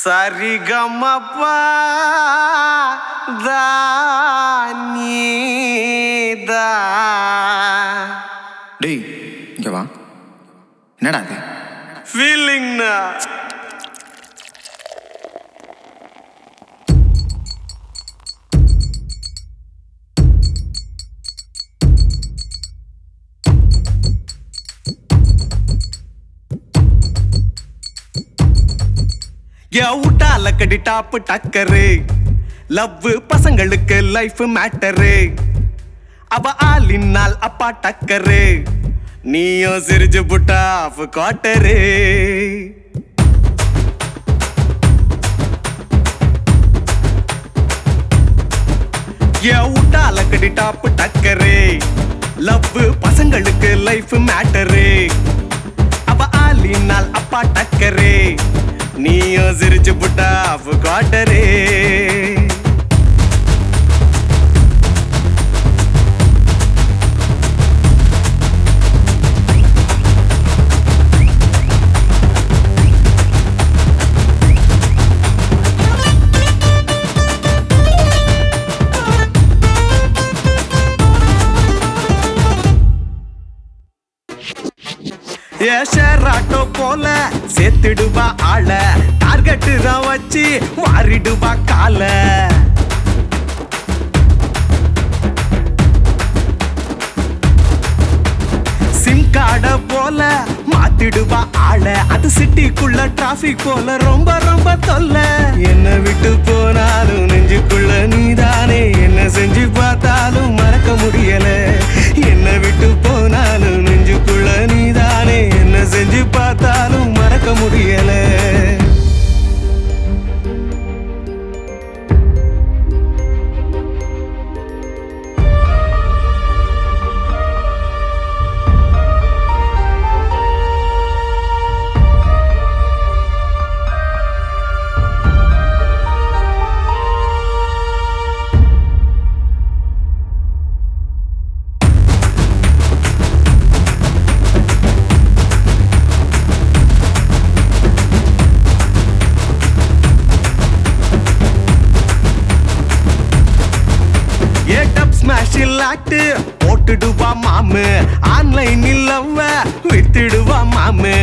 சரிகமப்பா தானீதா டேய் இங்க வா என்னடா அது ஃபீலிங்னா விட்டால கடி டாப்பு டக்கரு லவ் பசங்களுக்கு லைஃப் மேட்டரு அவ ஆளினால் அப்பா டக்கரு நீயும் சிரிச்சு புட்டா ஆஃப் குவார்ட்டரு ஏன் விட்டால கடி டாப்பு டக்கரு லவ் பசங்களுக்கு லைஃப் மேட்டரு அவ ஆளினால் அப்பா டக்கரு நீயும் சிரிச்சு புட்டா ஆஃப் குவார்ட்டரு ஏஷராட்டோ போல சேர்த்துடுவா ஆள டார்கெட்டு தான் வச்சு மாறிடுவா கால சிம் கார்ட போல மாத்திடுவா ஆள அது சிட்டிக்குள்ள டிராபிக் போல ரொம்ப ரொம்ப தொல்ல என்ன விட்டு போனாலும் நெஞ்சுக்குள்ள நீதானே என்ன செஞ்சு பார்த்தாலும் மறக்க முடியல என்ன விட்டு போனாலும் நெஞ்சுக்குள்ள நீதானே என்ன செஞ்சு பார்த்தாலும் மறக்க முடியல ஏட்டப் ஸ்மாஷில் ஆட்டு போட்டுடுவா மாமு ஆன்லைனில் லவ்வ வித்துடுவா மாமு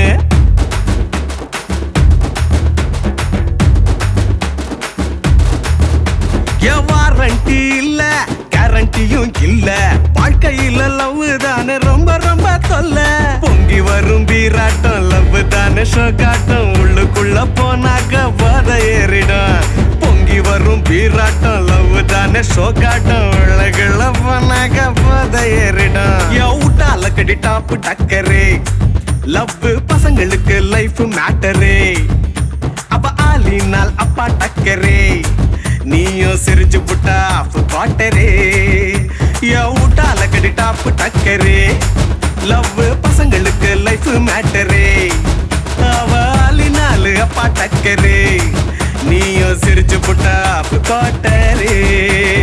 என் வாரண்டி இல்ல கேரண்டியும் இல்ல வாழ்க்கையில லவ் தானே ரொம்ப ரொம்ப தொல்ல பொங்கி வரும் வீராட்டம் லவ் தானே ஷோகாட்டம் உள்ளுக்குள்ள போனாக்க போத ஏறிடும் பொங்கி வரும் வீராட்டம் லவ் தானே ஷோகாட்டம் உள்ளுக்குள்ள போனாக்க போத ஏறிடும் என் விட்டால கடி டாப்பு டக்கரே லவ் பசங்களுக்கு லைஃப் மேட்டரே அப்ப ஆளினால் அப்பா டக்கரே நீயும் சிரிச்சு புட்டா ஆஃப் குவார்ட்டரே என் விட்டால கடி டாப்பு டக்கரே லவ் பசங்களுக்கு லைஃப் மேட்டரே அவ ஆளினால் அப்பா டக்கரே நீயும் சிரிச்சு புட்டா ஆஃப் குவார்ட்டரே